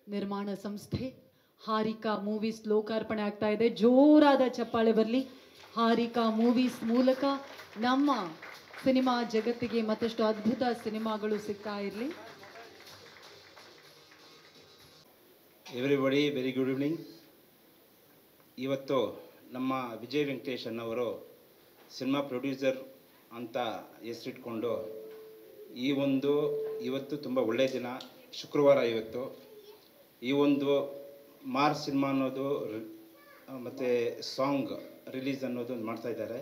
ನಿರ್ಮಾಣ ಸಂಸ್ಥೆ ಹಾರಿಕಾ ಮೂವೀಸ್ ಲೋಕಾರ್ಪಣೆ ಆಗ್ತಾ ಇದೆ ಜೋರಾದ ಚಪ್ಪಾಳೆ ಬರಲಿ ಹಾರಿಕಾ ಮೂವೀಸ್ ಮೂಲಕ ನಮ್ಮ ಸಿನಿಮಾ ಜಗತ್ತಿಗೆ ಮತ್ತಷ್ಟು ಅದ್ಭುತ ಸಿನಿಮಾಗಳು ಸಿಗ್ತಾ ಇರಲಿ ಎವ್ರಿಬಡಿ ವೆರಿ ಗುಡ್ ಈವ್ನಿಂಗ್ ಇವತ್ತು ನಮ್ಮ ವಿಜಯ್ ವೆಂಕಟೇಶ್ ಅನ್ನೋರು ಸಿನಿಮಾ ಪ್ರೊಡ್ಯೂಸರ್ ಅಂತ ಹೆಸರಿಟ್ಕೊಂಡು ಈ ಒಂದು ಇವತ್ತು ತುಂಬ ಒಳ್ಳೆಯ ದಿನ ಶುಕ್ರವಾರ ಇವತ್ತು ಈ ಒಂದು ಮಾರ್ ಸಿನಿಮಾ ಅನ್ನೋದು ಮತ್ತು ಸಾಂಗ್ ರಿಲೀಸ್ ಅನ್ನೋದು ಒಂದು ಮಾಡ್ತಾ ಇದ್ದಾರೆ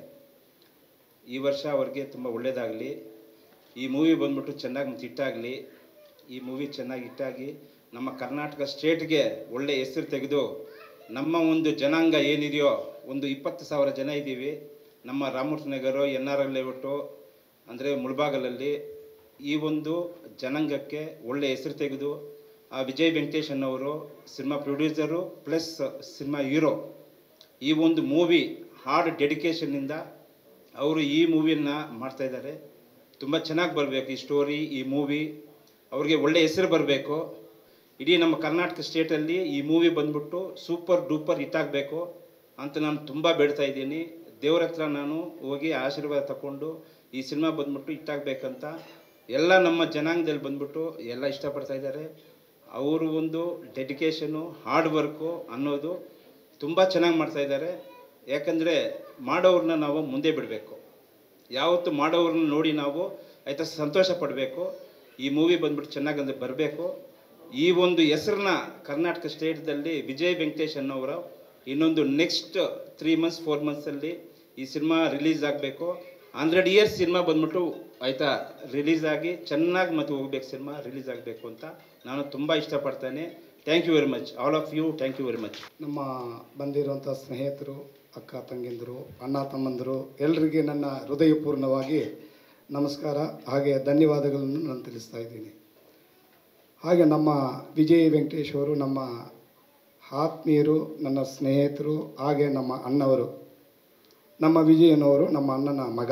ಈ ವರ್ಷ ಅವ್ರಿಗೆ ತುಂಬ ಒಳ್ಳೆಯದಾಗಲಿ ಈ ಮೂವಿ ಬಂದ್ಬಿಟ್ಟು ಚೆನ್ನಾಗಿ ಮತ್ತು ಹಿಟ್ಟಾಗಲಿ ಈ ಮೂವಿ ಚೆನ್ನಾಗಿ ಹಿಟ್ಟಾಗಿ ನಮ್ಮ ಕರ್ನಾಟಕ ಸ್ಟೇಟ್ಗೆ ಒಳ್ಳೆ ಹೆಸರು ತೆಗೆದು ನಮ್ಮ ಒಂದು ಜನಾಂಗ ಏನಿದೆಯೋ ಒಂದು ಇಪ್ಪತ್ತು ಸಾವಿರ ಜನ ಇದ್ದೀವಿ ನಮ್ಮ Ramamurthy Nagar N R L layout ಅಂದರೆ ಮುಳಬಾಗಲಲ್ಲಿ ಈ ಒಂದು ಜನಾಂಗಕ್ಕೆ ಒಳ್ಳೆ ಹೆಸರು ತೆಗೆದು ಆ ವಿಜಯ್ ವೆಂಕಟೇಶ್ ಅನ್ನೋರು cinema producer plus cinema hero ಈ ಒಂದು ಮೂವಿ ಹಾರ್ಡ್ ಡೆಡಿಕೇಶನ್ನಿಂದ ಅವರು ಈ ಮೂವಿನ ಮಾಡ್ತಾ ಇದ್ದಾರೆ ತುಂಬ ಚೆನ್ನಾಗಿ ಬರಬೇಕು ಈ ಸ್ಟೋರಿ ಈ ಮೂವಿ ಅವ್ರಿಗೆ ಒಳ್ಳೆ ಹೆಸರು ಬರಬೇಕು ಇಡೀ ನಮ್ಮ ಕರ್ನಾಟಕ ಸ್ಟೇಟಲ್ಲಿ ಈ ಮೂವಿ ಬಂದ್ಬಿಟ್ಟು ಸೂಪರ್ ಡೂಪರ್ ಹಿಟ್ ಆಗಬೇಕು ಅಂತ ನಾನು ತುಂಬ ಬೇಡ್ತಾ ಇದ್ದೀನಿ ದೇವ್ರ ಹತ್ರ ನಾನು ಹೋಗಿ ಆಶೀರ್ವಾದ ತಗೊಂಡು ಈ ಸಿನಿಮಾ ಬಂದ್ಬಿಟ್ಟು ಹಿಟ್ಟಾಗಬೇಕಂತ ಎಲ್ಲ ನಮ್ಮ ಜನಾಂಗದಲ್ಲಿ ಬಂದ್ಬಿಟ್ಟು ಎಲ್ಲ ಇಷ್ಟಪಡ್ತಾ ಇದ್ದಾರೆ ಅವರು ಒಂದು ಡೆಡಿಕೇಶನು ಹಾರ್ಡ್ ವರ್ಕು ಅನ್ನೋದು ತುಂಬ ಚೆನ್ನಾಗಿ ಮಾಡ್ತಾ ಇದ್ದಾರೆ ಯಾಕಂದರೆ ಮಾಡೋರನ್ನ ನಾವು ಮುಂದೆ ಬಿಡಬೇಕು ಯಾವತ್ತು ಮಾಡೋರನ್ನ ನೋಡಿ ನಾವು ಆಯ್ತಾ ಸಂತೋಷ ಪಡಬೇಕು ಈ ಮೂವಿ ಬಂದ್ಬಿಟ್ಟು ಚೆನ್ನಾಗಿ ಅಂದ್ರೆ ಬರಬೇಕು ಈ ಒಂದು ಹೆಸರನ್ನ ಕರ್ನಾಟಕ ಸ್ಟೇಟ್ದಲ್ಲಿ ವಿಜಯ್ ವೆಂಕಟೇಶ್ ಅನ್ನೋರು ಇನ್ನೊಂದು ನೆಕ್ಸ್ಟ್ ತ್ರೀ ಮಂತ್ಸ್ ಫೋರ್ ಮಂತ್ಸಲ್ಲಿ ಈ ಸಿನಿಮಾ ರಿಲೀಸ್ ಆಗಬೇಕು ಹಂಡ್ರೆಡ್ ಇಯರ್ಸ್ ಸಿನಿಮಾ ಬಂದ್ಬಿಟ್ಟು ಆಯಿತಾ ರಿಲೀಸ್ ಆಗಿ ಚೆನ್ನಾಗಿ ಮತ್ತೆ ಹೋಗ್ಬೇಕು ಸಿನಿಮಾ ರಿಲೀಸ್ ಆಗಬೇಕು ಅಂತ ನಾನು ತುಂಬ ಇಷ್ಟಪಡ್ತೇನೆ thank you very much all of you thank you very much ನಮ್ಮ ಬಂದಿರುವಂಥ ಸ್ನೇಹಿತರು ಅಕ್ಕ ತಂಗಿಂದರು ಅಣ್ಣ ತಮ್ಮಂದರು ಎಲ್ಲರಿಗೆ ನನ್ನ ಹೃದಯಪೂರ್ಣವಾಗಿ ನಮಸ್ಕಾರ ಹಾಗೆ ಧನ್ಯವಾದಗಳನ್ನು ನಾನು ತಿಳಿಸ್ತಾ ಇದ್ದೀನಿ ಹಾಗೆ ನಮ್ಮ ವಿಜಯ್ ವೆಂಕಟೇಶ್ ಅವರು ನಮ್ಮ ಆತ್ಮೀಯರು ನನ್ನ ಸ್ನೇಹಿತರು ಹಾಗೆ ನಮ್ಮ ಅಣ್ಣವರು ನಮ್ಮ ವಿಜಯನವರು ನಮ್ಮ ಅಣ್ಣನ ಮಗ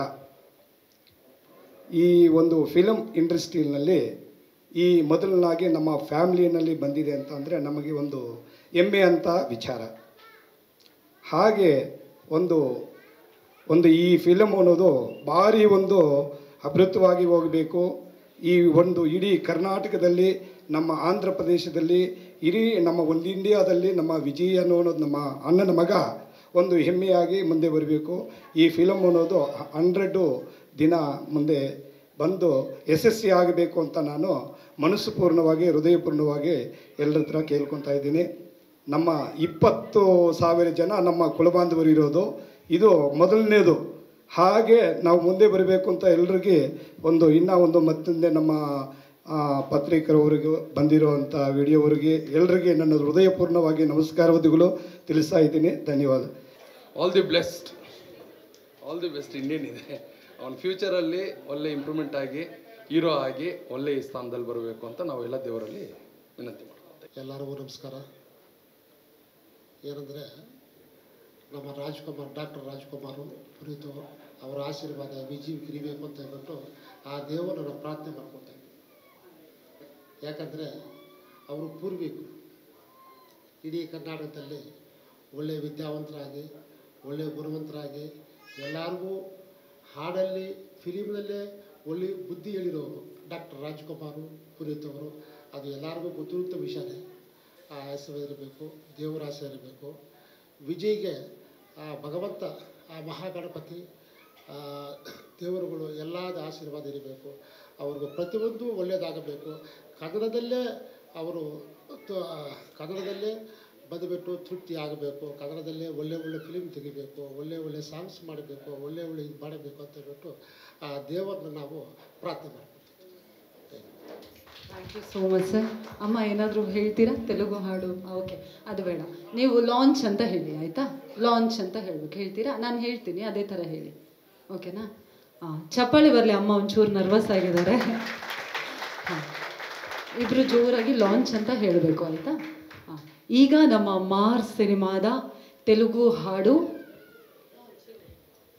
ಈ ಒಂದು ಫಿಲಮ್ ಇಂಡಸ್ಟ್ರಿಯಲ್ಲಿ ಈ ಮೊದಲನಾಗಿ ನಮ್ಮ ಫ್ಯಾಮ್ಲಿನಲ್ಲಿ ಬಂದಿದೆ ಅಂತ ಅಂದರೆ ನಮಗೆ ಒಂದು ಹೆಮ್ಮೆ ಅಂತ ವಿಚಾರ ಹಾಗೆ ಒಂದು ಒಂದು ಈ ಫಿಲಮ್ ಅನ್ನೋದು ಭಾರಿ ಒಂದು ಅಭಿವೃದ್ಧವಾಗಿ ಹೋಗಬೇಕು ಈ ಒಂದು ಇಡೀ ಕರ್ನಾಟಕದಲ್ಲಿ ನಮ್ಮ ಆಂಧ್ರ ಪ್ರದೇಶದಲ್ಲಿ ಇಡೀ ನಮ್ಮ ಒಂದು ಇಂಡಿಯಾದಲ್ಲಿ ನಮ್ಮ ವಿಜಯ್ ಅನ್ನೋದು ನಮ್ಮ ಅಣ್ಣನ ಮಗ ಒಂದು ಹೆಮ್ಮೆಯಾಗಿ ಮುಂದೆ ಬರಬೇಕು ಈ ಫಿಲಮ್ ಅನ್ನೋದು ಹಂಡ್ರೆಡ್ಡು ದಿನ ಮುಂದೆ ಬಂದು ಯಶಸ್ವಿ ಆಗಬೇಕು ಅಂತ ನಾನು ಮನಸ್ಸು ಪೂರ್ಣವಾಗಿ ಹೃದಯಪೂರ್ಣವಾಗಿ ಎಲ್ಲರ ಹತ್ರ ಕೇಳ್ಕೊತಾ ಇದ್ದೀನಿ ನಮ್ಮ ಇಪ್ಪತ್ತು ಸಾವಿರ ಜನ ನಮ್ಮ ಕುಲಬಾಂಧವರು ಇರೋದು ಇದು ಮೊದಲನೇದು ಹಾಗೆ ನಾವು ಮುಂದೆ ಬರಬೇಕು ಅಂತ ಎಲ್ರಿಗೆ ಒಂದು ಇನ್ನೂ ಒಂದು ಮತ್ತೊಂದೆ ನಮ್ಮ ಆ, ಪತ್ರಿಕರವರಿಗೂ ಬಂದಿರುವಂಥ ವಿಡಿಯೋವರಿಗೆ ಎಲ್ಲರಿಗೆ ನನ್ನ ಹೃದಯಪೂರ್ಣವಾಗಿ ನಮಸ್ಕಾರವಾದಿಗಳು ತಿಳಿಸ್ತಾ ಇದ್ದೀನಿ ಧನ್ಯವಾದ all the blessed all the best ಇನ್ನೇನಿದೆ ಅವನ ಫ್ಯೂಚರಲ್ಲಿ ಒಳ್ಳೆ ಇಂಪ್ರೂವ್ಮೆಂಟ್ ಆಗಿ ಹೀರೋ ಆಗಿ ಒಳ್ಳೆ ಈ ಸ್ಥಾನದಲ್ಲಿ ಬರಬೇಕು ಅಂತ ನಾವೆಲ್ಲ ದೇವರಲ್ಲಿ ವಿನಂತಿ ಮಾಡ್ತೀವಿ ಎಲ್ಲರಿಗೂ ನಮಸ್ಕಾರ ಏನಂದರೆ ನಮ್ಮ ರಾಜ್ಕುಮಾರ್ ಡಾಕ್ಟರ್ ರಾಜ್ಕುಮಾರ್ ಪುನೀತ್ ಅವರ ಆಶೀರ್ವಾದ ವಿಜಯಕ್ಕೆ ಇರಬೇಕು ಅಂತ ಹೇಳ್ಬಿಟ್ಟು ಆ ದೇವರನ್ನು ಪ್ರಾರ್ಥನೆ ಮಾಡ್ಕೊತಾ ಇದ್ದೀನಿ ಯಾಕಂದರೆ ಅವರು ಪೂರ್ವಿಕರು ಇಡೀ ಕರ್ನಾಟಕದಲ್ಲಿ ಒಳ್ಳೆಯ ವಿದ್ಯಾವಂತರಾಗಿ ಒಳ್ಳೆಯ ಗುಣವಂತರಾಗಿ ಎಲ್ಲರಿಗೂ ಹಾಡಲ್ಲಿ ಫಿಲಿಮ್ನಲ್ಲೇ ಒಳ್ಳೆ ಬುದ್ಧಿ ಹೇಳಿರೋರು ಡಾಕ್ಟರ್ ರಾಜ್ಕುಮಾರ್ ಪುನೀತ್ ಅವರು ಅದು ಎಲ್ಲರಿಗೂ ಗೊತ್ತಿರುವಂಥ ವಿಷಯನೇ ಆ ಹೆಸರು ಇರಬೇಕು ದೇವರ ಆಸೆ ಇರಬೇಕು ವಿಜಯ್ಗೆ ಆ ಭಗವಂತ ಆ ಮಹಾಗಣಪತಿ ಆ ದೇವರುಗಳು ಎಲ್ಲದ ಆಶೀರ್ವಾದ ಇರಬೇಕು ಅವ್ರಿಗೆ ಪ್ರತಿಯೊಂದು ಒಳ್ಳೆಯದಾಗಬೇಕು ಕನ್ನಡದಲ್ಲೇ ಅವರು ತ- ಕನ್ನಡದಲ್ಲೇ ಬಂದುಬಿಟ್ಟು ತೃಪ್ತಿ ಆಗಬೇಕು ಕನ್ನಡದಲ್ಲೇ ಒಳ್ಳೆ ಒಳ್ಳೆ ಫಿಲಿಮ್ ತೆಗಿಬೇಕು ಒಳ್ಳೆ ಒಳ್ಳೆ ಸಾಂಗ್ಸ್ ಮಾಡಬೇಕು ಒಳ್ಳೆ ಒಳ್ಳೆ ಇದು ಮಾಡಬೇಕು ಅಂತ ಹೇಳ್ಬಿಟ್ಟು ಆ ದೇವರನ್ನ ನಾವು ಪ್ರಾರ್ಥನೆ ಮಾಡ್ತೀವಿ thank you so much sir ಅಮ್ಮ ಏನಾದರೂ ಹೇಳ್ತೀರಾ ತೆಲುಗು ಹಾಡು ಓಕೆ ಅದು ಬೇಡ ನೀವು ಲಾಂಚ್ ಅಂತ ಹೇಳಿ ಆಯಿತಾ ಲಾಂಚ್ ಅಂತ ಹೇಳ್ಬೇಕು ಹೇಳ್ತೀರಾ ನಾನು ಹೇಳ್ತೀನಿ ಅದೇ ಥರ ಹೇಳಿ ಓಕೆನಾ ಹಾಂ ಚಪ್ಪಾಳಿ ಬರಲಿ ಅಮ್ಮ ಒಂಚೂರು ನರ್ವಸ್ ಆಗಿದ್ದಾರೆ ಹಾಂ ಇಬ್ಬರು ಜೋರಾಗಿ ಲಾಂಚ್ ಅಂತ ಹೇಳಬೇಕು ಆಯಿತಾ ಹಾಂ ಈಗ ನಮ್ಮ ಮಾರ್ ಸಿನಿಮಾದ ತೆಲುಗು ಹಾಡು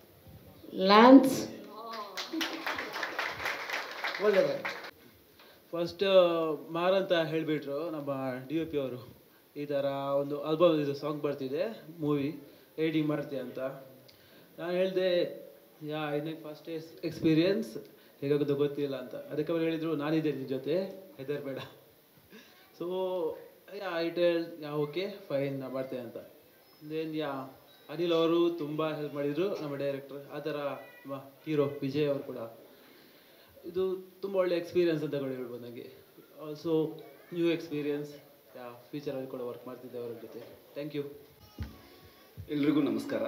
ಲ್ಯಾನ್ಸ್ ಒಳ್ಳೆಯದಾಗಿ ಫಸ್ಟ್ ಮಾರ್ ಅಂತ ಹೇಳಿಬಿಟ್ರು ನಮ್ಮ ಡಿ ಒ ಪಿ ಅವರು ಈ ಥರ ಒಂದು ಆಲ್ಬಮ್ ಇದು ಸಾಂಗ್ ಬರ್ತಿದೆ ಮೂವಿ ಎಡಿಟಿಂಗ್ ಮಾಡ್ತೀಯ ಅಂತ ನಾನು ಹೇಳಿದೆ ಯಾ ಇದಕ್ಕೆ ಫಸ್ಟ್ ಎಕ್ಸ್ಪೀರಿಯನ್ಸ್ ಹೇಗಾಗೋದು ಗೊತ್ತಿಲ್ಲ ಅಂತ ಅದಕ್ಕೆ ಅವ್ರು ಹೇಳಿದರು ನಾನಿದ್ದೆ ನಿನ್ನ ಜೊತೆ ಹೆದರ್ಬೇಡ so ya I tell ya okay fine ನಾ ಮಾಡ್ತೇನೆ ಅಂತ ದೆನ್ ಯಾ ಅನಿಲ್ ಅವರು ತುಂಬ ಹೆಲ್ಪ್ ಮಾಡಿದರು ನಮ್ಮ ಡೈರೆಕ್ಟರ್ ಆ ಥರ ನಮ್ಮ ಹೀರೋ ವಿಜಯ್ ಅವರು ಕೂಡ ಇದು ತುಂಬ ಒಳ್ಳೆ ಎಕ್ಸ್ಪೀರಿಯನ್ಸ್ ಅಂತ ಕೂಡ ಹೇಳ್ಬೋದು ನನಗೆ ಆಲ್ಸೋ ನ್ಯೂ ಎಕ್ಸ್ಪೀರಿಯನ್ಸ್ ಯಾ ಫ್ಯೂಚರಲ್ಲಿ ಕೂಡ ವರ್ಕ್ ಮಾಡ್ತಿದ್ದೆ ಅವರ ಜೊತೆ ಥ್ಯಾಂಕ್ ಯು ಎಲ್ರಿಗೂ ನಮಸ್ಕಾರ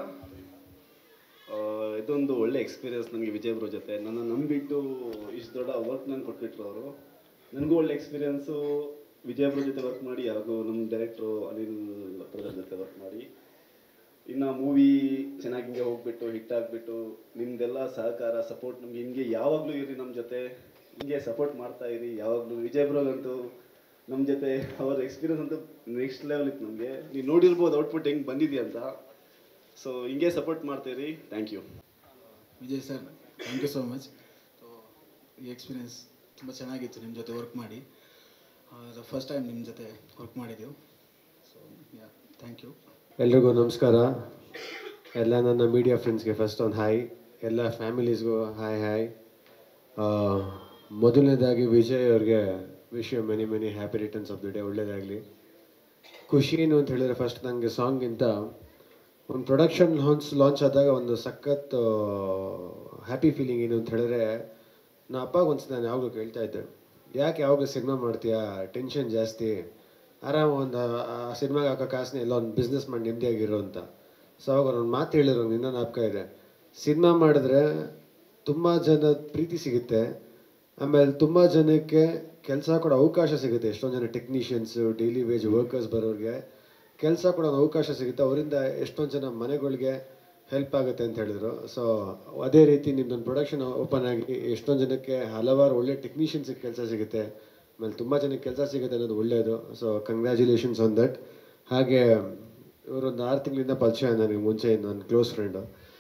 ಆ, ಇದೊಂದು ಒಳ್ಳೆ ಎಕ್ಸ್ಪೀರಿಯನ್ಸ್ ನನಗೆ ವಿಜಯ್ ಬ್ರೋ ಜೊತೆ ನನ್ನ ನಂಬಿಟ್ಟು ಇಷ್ಟು ದೊಡ್ಡ ವರ್ಕ್ ನಂಗೆ ಕೊಟ್ಬಿಟ್ರು ಅವರು ನನಗೂ ಒಳ್ಳೆ ಎಕ್ಸ್ಪೀರಿಯನ್ಸು ವಿಜಯ್ ಬ್ರೋ ಜೊತೆ ವರ್ಕ್ ಮಾಡಿ ಹಾಗೂ ನಮ್ಮ ಡೈರೆಕ್ಟ್ರು ಅನಿಲ್ ಬ್ರದರ್ ಜೊತೆ ವರ್ಕ್ ಮಾಡಿ ಇನ್ನು ಮೂವಿ ಚೆನ್ನಾಗಿ ಹಿಂಗೆ ಹೋಗ್ಬಿಟ್ಟು ಹಿಟ್ ಆಗಿಬಿಟ್ಟು ನಿಮ್ದೆಲ್ಲ ಸಹಕಾರ ಸಪೋರ್ಟ್ ನಮ್ಗೆ ಹಿಂಗೆ ಯಾವಾಗಲೂ ಇರಿ ನಮ್ಮ ಜೊತೆ ಹಿಂಗೆ ಸಪೋರ್ಟ್ ಮಾಡ್ತಾ ಇರಿ ಯಾವಾಗಲೂ ವಿಜಯ್ ಬ್ರೋಗಂತೂ ನಮ್ಮ ಜೊತೆ ಅವ್ರ ಎಕ್ಸ್ಪೀರಿಯನ್ಸ್ ಅಂತೂ ನೆಕ್ಸ್ಟ್ ಲೆವೆಲ್ ಇತ್ತು ನಮಗೆ ನೀವು ನೋಡಿರ್ಬೋದು ಔಟ್ಪುಟ್ ಹೆಂಗೆ ಬಂದಿದೆ ಅಂತ ಸೊ ಹಿಂಗೆ ಸಪೋರ್ಟ್ ಮಾಡ್ತೀರಿ thank you Vijay sir thank you so much so ಈ ಎಕ್ಸ್ಪೀರಿಯೆನ್ಸ್ ತುಂಬ ಚೆನ್ನಾಗಿತ್ತು ನಿಮ್ಮ ಜೊತೆ ವರ್ಕ್ ಮಾಡಿ ಫಸ್ಟ್ ಟೈಮ್ ನಿಮ್ಮ ಜೊತೆ ವರ್ಕ್ ಮಾಡಿದ್ದೆವು ಸೊ ಯಾ ಥ್ಯಾಂಕ್ ಯು ಎಲ್ರಿಗೂ ನಮಸ್ಕಾರ ಎಲ್ಲ ನನ್ನ ಮೀಡಿಯಾ ಫ್ರೆಂಡ್ಸ್ಗೆ ಫಸ್ಟ್ ಒಂದು ಹಾಯ್ ಎಲ್ಲ ಫ್ಯಾಮಿಲೀಸ್ಗೂ ಹಾಯ್ ಹಾಯ್ ಮೊದಲನೇದಾಗಿ ವಿಜಯ್ ಅವ್ರಿಗೆ wish you many many happy returns of the day ಒಳ್ಳೇದಾಗಲಿ ಖುಷಿ ಏನು ಅಂತ ಹೇಳಿದ್ರೆ ಫಸ್ಟ್ ನನಗೆ ಸಾಂಗಿಂತ ಒಂದು ಪ್ರೊಡಕ್ಷನ್ ಲಾಂಚ್ ಲಾಂಚ್ ಆದಾಗ ಒಂದು ಸಖತ್ ಹ್ಯಾಪಿ ಫೀಲಿಂಗ್ ಏನು ಅಂತ ಹೇಳಿದ್ರೆ ನಾ ಅಪ್ಪಾಗ ಒಂದ್ಸತಿ ನಾನು ಯಾವಾಗಲೂ ಕೇಳ್ತಾ ಇದ್ದೆ ಯಾಕೆ ಯಾವಾಗಲೂ ಸಿನಿಮಾ ಮಾಡ್ತೀಯಾ ಟೆನ್ಷನ್ ಜಾಸ್ತಿ ಆರಾಮ ಒಂದು ಸಿನಿಮಾಗೆ ಹಾಕೋ ಕಾಸನ್ನ ಎಲ್ಲ ಒಂದು ಬಿಸ್ನೆಸ್ ಮಾಡಿ ನೆಮ್ಮದಿಯಾಗಿರೋ ಅಂತ ಸೊ ಅವಾಗ ಒಂದು ಮಾತು ಹೇಳಿರೋ ನಿನ್ನ ನಾಪಕ ಇದೆ ಸಿನಿಮಾ ಮಾಡಿದ್ರೆ ತುಂಬ ಜನ ಪ್ರೀತಿ ಸಿಗುತ್ತೆ ಆಮೇಲೆ ತುಂಬ ಜನಕ್ಕೆ ಕೆಲಸ ಕೊಡೋ ಅವಕಾಶ ಸಿಗುತ್ತೆ ಎಷ್ಟೊಂದು ಜನ ಟೆಕ್ನಿಷಿಯನ್ಸು ಡೈಲಿ ವೇಜ್ ವರ್ಕರ್ಸ್ ಬರೋರಿಗೆ ಕೆಲಸ ಕೊಡೋ ಅವಕಾಶ ಸಿಗುತ್ತೆ ಅವರಿಂದ ಎಷ್ಟೊಂದು ಜನ ಮನೆಗಳಿಗೆ ಹೆಲ್ಪ್ ಆಗುತ್ತೆ ಅಂತ ಹೇಳಿದರು ಸೊ ಅದೇ ರೀತಿ ನಿಮ್ಮದೊಂದು ಪ್ರೊಡಕ್ಷನ್ ಓಪನ್ ಆಗಿ ಎಷ್ಟೊಂದು ಜನಕ್ಕೆ ಹಲವಾರು ಒಳ್ಳೆ ಟೆಕ್ನಿಷಿಯನ್ಸಿಗೆ ಕೆಲಸ ಸಿಗುತ್ತೆ ಆಮೇಲೆ ತುಂಬ ಜನಕ್ಕೆ ಕೆಲಸ ಸಿಗುತ್ತೆ ಅನ್ನೋದು ಒಳ್ಳೆಯದು ಸೊ ಕಂಗ್ರ್ಯಾಚುಲೇಷನ್ಸ್ ಆನ್ ದಟ್ ಹಾಗೆ ಇವರೊಂದು ಆರು ತಿಂಗಳಿಂದ ಪರಿಚಯ ನನಗೆ ಮುಂಚೆ ನನ್ನ ಕ್ಲೋಸ್ ಫ್ರೆಂಡು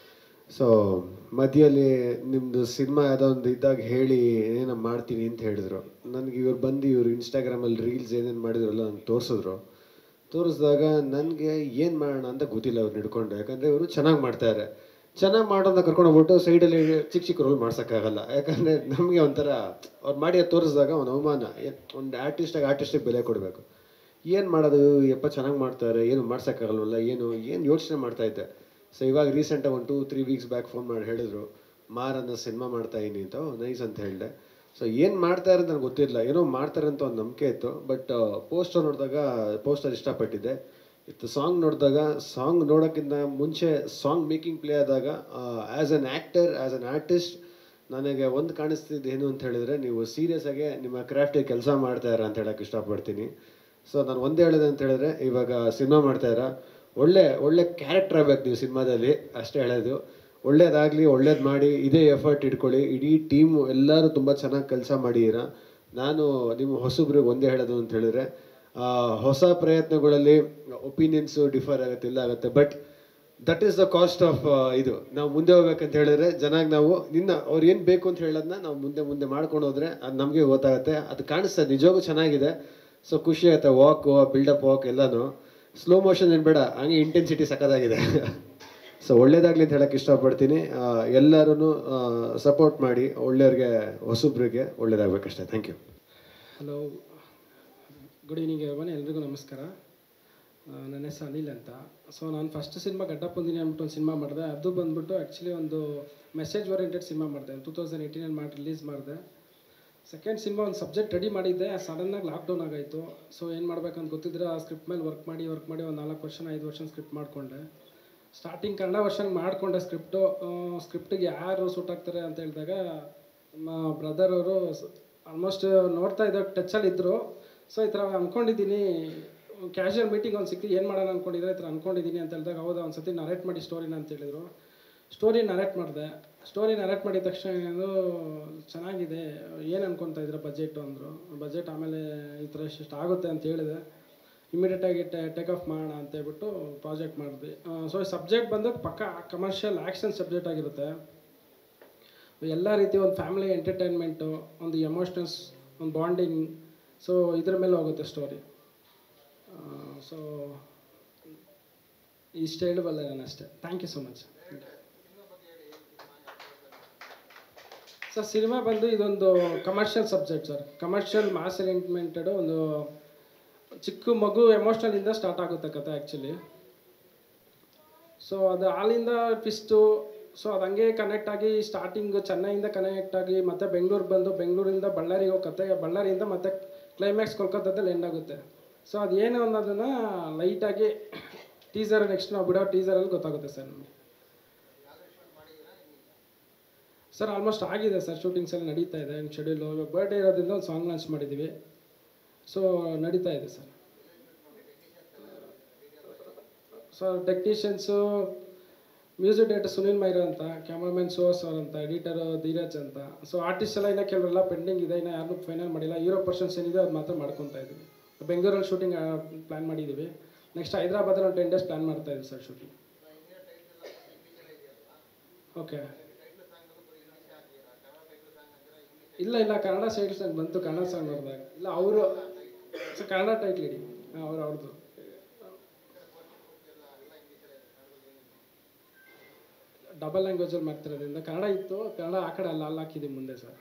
ಸೊ ಮಧ್ಯದಲ್ಲಿ ನಿಮ್ಮದು ಸಿನಿಮಾ ಯಾವುದೋ ಒಂದು ಇದ್ದಾಗ ಹೇಳಿ ಏನೋ ಮಾಡ್ತೀನಿ ಅಂತ ಹೇಳಿದ್ರು ನನಗೆ ಇವ್ರು ಬಂದು ಇವ್ರು ಇನ್ಸ್ಟಾಗ್ರಾಮಲ್ಲಿ ರೀಲ್ಸ್ ಏನೇನು ಮಾಡಿದ್ರಲ್ಲ ನಂಗೆ ತೋರಿಸಿದ್ರು ತೋರಿಸಿದಾಗ ನನಗೆ ಏನು ಮಾಡೋಣ ಅಂತ ಗೊತ್ತಿಲ್ಲ ಅವ್ರು ಹಿಡ್ಕೊಂಡು ಯಾಕಂದರೆ ಇವರು ಚೆನ್ನಾಗಿ ಮಾಡ್ತಾರೆ ಚೆನ್ನಾಗಿ ಮಾಡೋದನ್ನ ಕರ್ಕೊಂಡು ಹೋಗ್ಬಿಟ್ಟು ಸೈಡಲ್ಲಿ ಚಿಕ್ಕ ಚಿಕ್ಕ ರೋಲ್ ಮಾಡ್ಸೋಕ್ಕಾಗಲ್ಲ ಯಾಕಂದರೆ ನಮಗೆ ಒಂಥರ ಅವ್ರು ಮಾಡಿ ಅದು ತೋರಿಸಿದಾಗ ಒಂದು ಅವಮಾನ ಏನ್- ಒಂದು ಆರ್ಟಿಸ್ಟಾಗಿ ಆರ್ಟಿಸ್ಟಿಗೆ ಬೆಲೆ ಕೊಡಬೇಕು ಏನು ಮಾಡೋದು ಯಪ್ಪ ಚೆನ್ನಾಗಿ ಮಾಡ್ತಾರೆ ಏನು ಮಾಡ್ಸೋಕ್ಕಾಗಲ್ವಲ್ಲ ಏನು ಏನು ಯೋಚನೆ ಮಾಡ್ತಾ ಇದ್ದೆ ಸೊ ಇವಾಗ ರೀಸೆಂಟಾಗಿ ಒಂದು two three weeks back phone ಮಾಡಿ ಹೇಳಿದ್ರು ಮಾರ್ ಅನ್ನೋ ಸಿನಿಮಾ ಮಾಡ್ತಾ ಇದೀನಿ ಅಂತ ನೈಸ್ ಅಂತ ಹೇಳಿದೆ ಸೊ ಏನು ಮಾಡ್ತಾ ಇರೋದು ನನಗೆ ಗೊತ್ತಿರಲಿಲ್ಲ ಏನೋ ಮಾಡ್ತಾರೆ ಅಂತ ಒಂದು ನಂಬಿಕೆ ಇತ್ತು ಬಟ್ ಪೋಸ್ಟರ್ ನೋಡಿದಾಗ ಪೋಸ್ಟರ್ ಇಷ್ಟಪಟ್ಟಿದ್ದೆ ಇತ್ತು ಸಾಂಗ್ ನೋಡಿದಾಗ ಸಾಂಗ್ ನೋಡೋಕ್ಕಿಂತ ಮುಂಚೆ ಸಾಂಗ್ ಮೇಕಿಂಗ್ ಪ್ಲೇ ಆದಾಗ as an actor as an artist ನನಗೆ ಒಂದು ಕಾಣಿಸ್ತಿದ್ದು ಏನು ಅಂತ ಹೇಳಿದ್ರೆ ನೀವು ಸೀರಿಯಸ್ ಆಗಿ ನಿಮ್ಮ ಕ್ರಾಫ್ಟಿಗೆ ಕೆಲಸ ಮಾಡ್ತಾ ಇರ ಅಂತ ಹೇಳಕ್ಕೆ ಇಷ್ಟಪಡ್ತೀನಿ ಸೊ ನಾನು ಒಂದೇ ಹೇಳಿದೆ ಅಂತ ಹೇಳಿದ್ರೆ ಇವಾಗ ಸಿನಿಮಾ ಮಾಡ್ತಾ ಇರ ಒಳ್ಳೆ ಒಳ್ಳೆ ಕ್ಯಾರೆಕ್ಟರ್ ಆಗ್ಬೇಕು ನೀವು ಸಿನಿಮಾದಲ್ಲಿ ಅಷ್ಟೇ ಹೇಳೋದು ಒಳ್ಳೇದಾಗಲಿ ಒಳ್ಳೇದು ಮಾಡಿ ಇದೇ ಎಫರ್ಟ್ ಇಟ್ಕೊಳ್ಳಿ ಇಡೀ ಟೀಮು ಎಲ್ಲರೂ ತುಂಬ ಚೆನ್ನಾಗಿ ಕೆಲಸ ಮಾಡಿದ್ದೀರಾ ನಾನು ನಿಮ್ಮ ಹೊಸಬ್ರಿಗೆ ಒಂದೇ ಹೇಳೋದು ಅಂತ ಹೇಳಿದ್ರೆ ಆ, ಹೊಸ ಪ್ರಯತ್ನಗಳಲ್ಲಿ ಒಪಿನಿಯನ್ಸು ಡಿಫರ್ ಆಗುತ್ತೆ ಇಲ್ಲ ಆಗುತ್ತೆ but that is the cost of ಇದು ನಾವು ಮುಂದೆ ಹೋಗ್ಬೇಕಂತ ಹೇಳಿದ್ರೆ ಜನಾಗಿ ನಾವು ನಿನ್ನ ಅವ್ರು ಏನು ಬೇಕು ಅಂತ ಹೇಳೋದನ್ನ ನಾವು ಮುಂದೆ ಮುಂದೆ ಮಾಡ್ಕೊಂಡು ಹೋದ್ರೆ ಅದು ನಮಗೆ ಗೊತ್ತಾಗುತ್ತೆ ಅದು ಕಾಣಿಸ್ತದೆ ನಿಜವಾಗೂ ಚೆನ್ನಾಗಿದೆ ಸೊ ಖುಷಿ ಆಗುತ್ತೆ ವಾಕು ಬಿಲ್ಡಪ್ ವಾಕ್ ಎಲ್ಲನೂ ಸ್ಲೋ ಮೋಷನ್ ಏನು ಬೇಡ ಹಂಗೆ ಇಂಟೆನ್ಸಿಟಿ ಸಕ್ಕದಾಗಿದೆ ಸೊ ಒಳ್ಳೇದಾಗಲಿ ಅಂತ ಹೇಳಕ್ಕೆ ಇಷ್ಟಪಡ್ತೀನಿ ಎಲ್ಲರೂ ಸಪೋರ್ಟ್ ಮಾಡಿ ಒಳ್ಳೆಯವ್ರಿಗೆ ಹೊಸಬ್ರಿಗೆ ಒಳ್ಳೇದಾಗಬೇಕಷ್ಟೇ thank you hello good evening ಎವನ್ ಎಲ್ರಿಗೂ ನಮಸ್ಕಾರ ಆ, ನನ್ನ ಹೆಸರು ಅನಿಲ್ ಅಂತ ಸೊ ನಾನು ಫಸ್ಟ್ ಸಿನಿಮಾ ಗಡ್ಡ ಬಂದಿನಿ ಅಂದ್ಬಿಟ್ಟು ಒಂದು ಸಿನಿಮಾ ಮಾಡಿದೆ ಅದು ಬಂದ್ಬಿಟ್ಟು ಆ್ಯಕ್ಚುಲಿ ಒಂದು ಮೆಸೇಜ್ ಓರಿಯೆಂಟೆಡ್ ಸಿನಿಮಾ ಮಾಡಿದೆ ಟೂ ತೌಸಂಡ್ ಏಯ್ಟೀನಲ್ಲಿ ಮಾಡಿ ರಿಲೀಸ್ ಮಾಡಿದೆ ಸೆಕೆಂಡ್ ಸಿನಿಮಾ ಒಂದು ಸಬ್ಜೆಕ್ಟ್ ರೆಡಿ ಮಾಡಿದ್ದೆ ಸಡನ್ನಾಗಿ ಲಾಕ್ಡೌನ್ ಆಗಾಯಿತು ಸೊ ಏನು ಮಾಡ್ಬೇಕಂತ ಗೊತ್ತಿದ್ರೆ ಆ ಸ್ಕ್ರಿಪ್ಟ್ ಮೇಲೆ ವರ್ಕ್ ಮಾಡಿ ವರ್ಕ್ ಮಾಡಿ ಒಂದು ನಾಲ್ಕು ವರ್ಷ ಐದು ವರ್ಷ ಸ್ಕ್ರಿಪ್ಟ್ ಮಾಡಿಕೊಂಡೆ ಸ್ಟಾರ್ಟಿಂಗ್ ಕನ್ನಡ ವರ್ಷನ್ ಮಾಡಿಕೊಂಡೆ ಸ್ಕ್ರಿಪ್ಟು ಸ್ಕ್ರಿಪ್ಟಿಗೆ ಯಾರು ಸೂಟ್ ಆಗ್ತಾರೆ ಅಂತ ಹೇಳಿದಾಗ ನಮ್ಮ ಬ್ರದರ್ ಅವರು ಆಲ್ಮೋಸ್ಟ್ ನೋಡ್ತಾ ಇದ್ದ ಟಚಲ್ಲಿ ಇದ್ದರು ಸೊ ಈ ಥರ ಅಂದ್ಕೊಂಡಿದ್ದೀನಿ ಕ್ಯಾಶುಯಲ್ ಮೀಟಿಂಗ್ ಒಂದು ಸಿಕ್ಕಿ ಏನು ಮಾಡೋಣ ಅಂದ್ಕೊಂಡಿದ್ರೆ ಈ ಥರ ಅಂದ್ಕೊಂಡಿದ್ದೀನಿ ಅಂತ ಹೇಳಿದಾಗ ಹೌದಾ ಒಂದು ಸತಿ ನರೇಟ್ ಮಾಡಿ ಸ್ಟೋರಿನ ಅಂತ ಹೇಳಿದರು ಸ್ಟೋರಿ ನರೇಟ್ ಮಾಡಿದೆ ಸ್ಟೋರಿ ನರೇಟ್ ಮಾಡಿದ ತಕ್ಷಣ ಅದು ಚೆನ್ನಾಗಿದೆ ಏನು ಅನ್ಕೊತಾ ಇದ್ರೆ ಬಜೆಟು ಅಂದರು ಬಜೆಟ್ ಆಮೇಲೆ ಈ ಥರ ಇಷ್ಟು ಆಗುತ್ತೆ ಅಂತ ಹೇಳಿದೆ ಇಮಿಡಿಯೇಟಾಗಿ ಟೇಕ್ ಆಫ್ ಮಾಡೋಣ ಅಂತ ಹೇಳ್ಬಿಟ್ಟು ಪ್ರಾಜೆಕ್ಟ್ ಮಾಡಿದ್ವಿ ಸೊ ಸಬ್ಜೆಕ್ಟ್ ಬಂದು ಪಕ್ಕ ಕಮರ್ಷಿಯಲ್ ಆ್ಯಕ್ಷನ್ ಸಬ್ಜೆಕ್ಟ್ ಆಗಿರುತ್ತೆ ಎಲ್ಲ ರೀತಿ ಒಂದು ಫ್ಯಾಮಿಲಿ ಎಂಟರ್ಟೈನ್ಮೆಂಟು ಒಂದು ಎಮೋಷ್ನಲ್ಸ್ ಒಂದು ಬಾಂಡಿಂಗ್ ಸೊ ಇದ್ರ ಮೇಲೆ ಹೋಗುತ್ತೆ ಸ್ಟೋರಿ ಸೊ ಇಷ್ಟು ಹೇಳಬಲ್ಲೆ ನಾನು ಅಷ್ಟೇ thank you so much sir cinema ಬಂದು ಇದೊಂದು commercial subject sir commercial mass elemented ಒಂದು ಚಿಕ್ಕ ಮಗು ಎಮೋಷ್ನಲಿಂದ ಸ್ಟಾರ್ಟ್ ಆಗುತ್ತೆ ಕತೆ ಆ್ಯಕ್ಚುಲಿ ಸೊ ಅದು ಅಲ್ಲಿಂದ ಟ್ವಿಸ್ಟು ಸೊ ಅದು ಹಂಗೆ ಕನೆಕ್ಟ್ ಆಗಿ ಸ್ಟಾರ್ಟಿಂಗ್ ಚೆನ್ನೈಯಿಂದ ಕನೆಕ್ಟ್ ಆಗಿ ಮತ್ತೆ ಬೆಂಗಳೂರು ಬಂದು ಬೆಂಗಳೂರಿಂದ ಬಳ್ಳಾರಿಗೆ ಹೋಗೋ ಕತೆ ಬಳ್ಳಾರಿಯಿಂದ ಮತ್ತೆ ಕ್ಲೈಮ್ಯಾಕ್ಸ್ ಕೋಲ್ಕತ್ತಾದಲ್ಲಿ ಎಂಡ್ ಆಗುತ್ತೆ ಸೊ ಅದು ಏನು ಅನ್ನೋದನ್ನು ಲೈಟಾಗಿ ಟೀಸರ್ ನೆಕ್ಸ್ಟ್ ನಾವು ಬಿಡೋ ಟೀಸರಲ್ಲಿ ಗೊತ್ತಾಗುತ್ತೆ ಸರ್ ನಮಗೆ ಸರ್ ಆಲ್ಮೋಸ್ಟ್ ಆಗಿದೆ ಸರ್ ಶೂಟಿಂಗ್ಸ್ ಎಲ್ಲ ನಡೀತಾ ಇದೆ ಶೆಡ್ಯೂಲು ಇವಾಗ ಬರ್ಡೇ ಇರೋದ್ರಿಂದ ಒಂದು ಸಾಂಗ್ ಲಾಂಚ್ ಮಾಡಿದ್ದೀವಿ ಸೊ ನಡೀತಾ ಇದೆ sir sir technicians music director Sunil ಮೈರ ಅಂತ ಕ್ಯಾಮ್ರಾಮನ್ ಸುಹಾಸ್ ಅವ್ರ ಅಂತ ಎಡಿಟರ್ ಧೀರಜ್ ಅಂತ ಸೊ ಆರ್ಟಿಸ್ಟ್ ಎಲ್ಲ ಇನ್ನೂ ಕೆಲವರೆಲ್ಲ ಪೆಂಡಿಂಗ್ ಇದೆ ಇನ್ನು ಯಾರನ್ನೂ ಫೈನಲ್ ಮಾಡಿಲ್ಲ ಹೀರೋ ಪರ್ಸನ್ಸ್ ಏನಿದೆ ಅದು ಮಾತ್ರ ಮಾಡ್ಕೊತಾ ಇದ್ದೀವಿ ಬೆಂಗಳೂರಲ್ಲಿ ಶೂಟಿಂಗ್ ಪ್ಲ್ಯಾನ್ ಮಾಡಿದ್ದೀವಿ ನೆಕ್ಸ್ಟ್ ಹೈದ್ರಾಬಾದಲ್ಲಿ ಒಂದು ಟೆನ್ ಡೇಸ್ ಪ್ಲ್ಯಾನ್ ಮಾಡ್ತಾ ಇದ್ದೀವಿ ಸರ್ ಶೂಟಿಂಗ್ ಓಕೆ ಇಲ್ಲ ಇಲ್ಲ ಕನ್ನಡ ಸೈಡ್ ಸಾಂಗ್ ಬಂತು ಕನ್ನಡ ಸಾಂಗ್ ನೋಡಿದಾಗ ಇಲ್ಲ ಅವರು ಸರ್ ಕನ್ನಡ ಟೈಟ್ಲ್ ಇಡಿ ಹಾಂ ಅವ್ರು ಅವ್ರದ್ದು ಡಬಲ್ ಲ್ಯಾಂಗ್ವೇಜಲ್ಲಿ ಮಾಡ್ತಿರೋದ್ರಿಂದ ಕನ್ನಡ ಇತ್ತು ಕನ್ನಡ ಆ ಕಡೆ ಅಲ್ಲ ಅಲ್ಲಿ ಹಾಕಿದ್ದೀವಿ ಮುಂದೆ sir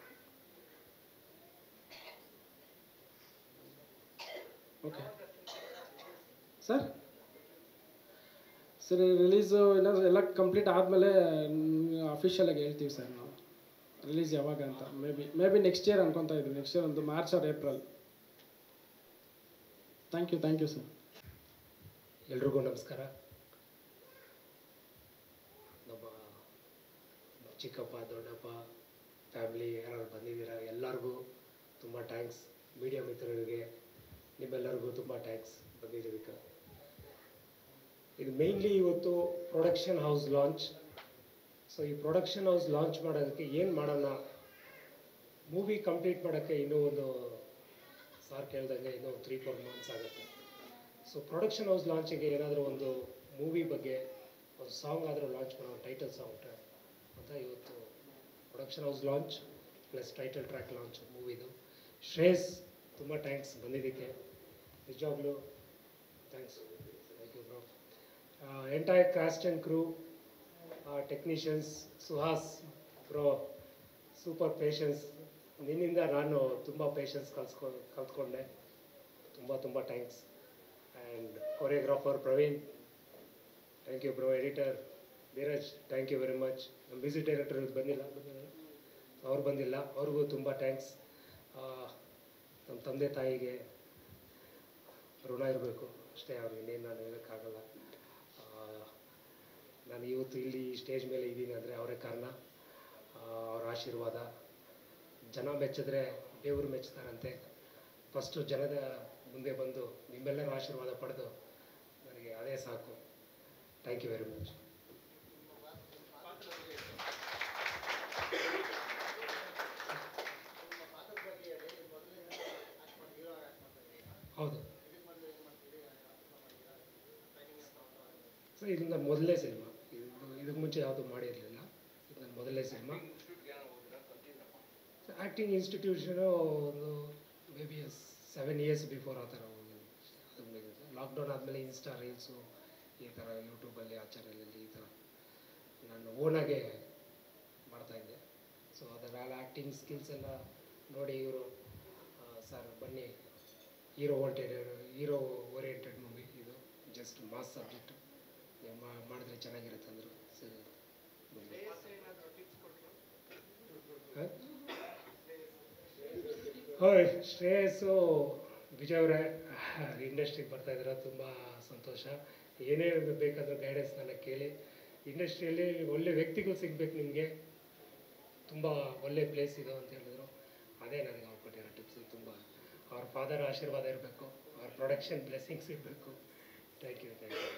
okay sir sir release ಇನ್ನೂ ಎಲ್ಲ ಕಂಪ್ಲೀಟ್ ಆದಮೇಲೆ ಅಫಿಷಿಯಲಾಗಿ ಹೇಳ್ತೀವಿ ಸರ್ ನಾವು ರಿಲೀಸ್ ಯಾವಾಗ ಅಂತ maybe maybe next year ಅನ್ಕೊತಾ ಇದ್ವಿ ನೆಕ್ಸ್ಟ್ ಇಯರ್ ಒಂದು March or April thank you thank you sir ಎಲ್ರಿಗೂ ನಮಸ್ಕಾರ ನಮ್ಮ ಚಿಕ್ಕಪ್ಪ ದೊಡ್ಡಪ್ಪ ಫ್ಯಾಮಿಲಿ ಯಾರು ಬಂದಿದ್ದೀರಾ ಎಲ್ಲರಿಗೂ ತುಂಬ ಥ್ಯಾಂಕ್ಸ್ ಮೀಡಿಯಾ ಮಿತ್ರರಿಗೆ ನಿಮ್ಮೆಲ್ಲರಿಗೂ ತುಂಬ ಥ್ಯಾಂಕ್ಸ್ ಬಂದಿರೋದಕ್ಕೆ ಇದು ಮೇಯ್ನ್ಲಿ ಇವತ್ತು ಪ್ರೊಡಕ್ಷನ್ ಹೌಸ್ ಲಾಂಚ್ ಸೊ ಈ ಪ್ರೊಡಕ್ಷನ್ ಹೌಸ್ ಲಾಂಚ್ ಮಾಡೋದಕ್ಕೆ ಏನು ಮಾಡೋಣ ಮೂವಿ ಕಂಪ್ಲೀಟ್ ಮಾಡೋಕ್ಕೆ ಇನ್ನೂ ಒಂದು ಸಾರ್ ಕೇಳ್ದಂಗೆ ಇನ್ನೂ ತ್ರೀ ಫೋರ್ ಮಂತ್ಸ್ ಆಗುತ್ತೆ ಸೊ ಪ್ರೊಡಕ್ಷನ್ ಹೌಸ್ ಲಾಂಚಿಗೆ ಏನಾದರೂ ಒಂದು ಮೂವಿ ಬಗ್ಗೆ ಒಂದು ಸಾಂಗ್ ಆದರೂ ಲಾಂಚ್ ಮಾಡೋ ಟೈಟಲ್ ಸಾಂಗ್ ಅಂತ ಇವತ್ತು production house launch plus title track launch ಮೂವಿದು ಶ್ರೇಯಸ್ ತುಂಬ ಥ್ಯಾಂಕ್ಸ್ ಬಂದಿದ್ದಕ್ಕೆ ನಿಜವಾಗ್ಲೂ thanks thank you bro entire cast and crew technicians Suhas bro super patience ನಿನ್ನಿಂದ ನಾನು ತುಂಬ ಪೇಷನ್ಸ್ ಕಲ್ಸ್ಕೊ ಕಲ್ತ್ಕೊಂಡೆ ತುಂಬ ತುಂಬ thanks and choreographer Praveen thank you bro editor Dheeraj thank you very much ನಮ್ಮ ಮ್ಯೂಸಿಕ್ ಡೈರೆಕ್ಟರ್ ಬಂದಿಲ್ಲ ಬಂದಿಲ್ಲ ಅವ್ರು ಬಂದಿಲ್ಲ ಅವ್ರಿಗೂ ತುಂಬ ಥ್ಯಾಂಕ್ಸ್ ನಮ್ಮ ತಂದೆ ತಾಯಿಗೆ ಋಣ ಇರಬೇಕು ಅಷ್ಟೇ ಅವ್ರಿಗೆ ಇನ್ನೇನು ನಾನು ಹೇಳೋಕ್ಕಾಗಲ್ಲ ಆ, ನಾನು ಇವತ್ತು ಇಲ್ಲಿ ಸ್ಟೇಜ್ ಮೇಲೆ ಇದ್ದೀನಿ ಅಂದರೆ ಅವರೇ ಕಾರಣ ಆ, ಅವ್ರ ಆಶೀರ್ವಾದ ಜನ ಮೆಚ್ಚಿದ್ರೆ ದೇವರು ಮೆಚ್ಚುತ್ತಾರಂತೆ ಫಸ್ಟು ಜನದ ಮುಂದೆ ಬಂದು ನಿಮ್ಮೆಲ್ಲರ ಆಶೀರ್ವಾದ ಪಡೆದು ನನಗೆ ಅದೇ ಸಾಕು ಥ್ಯಾಂಕ್ ಯು ವೆರಿ ಮಚ್ ಹೌದು ಸೊ ಇದು ನನ್ನ ಮೊದಲನೇ ಸಿನಿಮಾ ಇದು ಇದಕ್ಕೆ ಮುಂಚೆ ಯಾವುದು ಮಾಡಿರಲಿಲ್ಲ ಇದು ನನ್ನ ಮೊದಲನೇ ಸಿನಿಮಾ ಆ್ಯಕ್ಟಿಂಗ್ ಇನ್ಸ್ಟಿಟ್ಯೂಷನು ಒಂದು maybe seven years before ಆ ಥರ ಲಾಕ್ಡೌನ್ ಆದಮೇಲೆ ಇನ್ಸ್ಟಾ ರೀಲ್ಸು ಈ ಥರ ಯೂಟ್ಯೂಬಲ್ಲಿ ಆ ಚಾನಲಲ್ಲಿ ಈ ಥರ ನಾನು ಓನಾಗೆ ಮಾಡ್ತಾಯಿದ್ದೆ ಸೊ ಅದರಲ್ಲಿ ಆ್ಯಕ್ಟಿಂಗ್ ಸ್ಕಿಲ್ಸ್ ಎಲ್ಲ ನೋಡಿ ಇವರು ಸರ್ ಬನ್ನಿ hero wanted hero oriented movie ಇದು ಜಸ್ಟ್ ಮಾಸ್ ಸಬ್ಜೆಕ್ಟ್ ನೀವು ಮಾ- ಮಾಡಿದ್ರೆ ಚೆನ್ನಾಗಿರುತ್ತೆ ಅಂದರು ಸರಿ ಹ? ಹೋಯ್ ಶ್ರೇಯಸ್ಸು ವಿಜಯ್ ಅವರೇ ಇಂಡಸ್ಟ್ರಿಗೆ ಬರ್ತಾ ಇದ್ದೀರ ತುಂಬ ಸಂತೋಷ ಏನೇ ಬೇಕಾದರೂ ಗೈಡೆನ್ಸ್ ನನ್ನ ಕೇಳಿ ಇಂಡಸ್ಟ್ರಿಯಲ್ಲಿ ಒಳ್ಳೆ ವ್ಯಕ್ತಿಗಳು ಸಿಗ್ಬೇಕು ನಿಮಗೆ ತುಂಬ ಒಳ್ಳೆ ಪ್ಲೇಸ್ ಇದು ಅಂತ ಹೇಳಿದ್ರು ಅದೇ ನನಗೆ ಅವ್ರು ಕೊಟ್ಟಿರೋ ಟಿಪ್ಸ್ ತುಂಬ ಅವ್ರ ಫಾದರ್ ಆಶೀರ್ವಾದ ಇರಬೇಕು ಅವ್ರ ಪ್ರೊಡಕ್ಷನ್ ಬ್ಲೆಸ್ಸಿಂಗ್ಸ್ ಇರಬೇಕು thank you thank you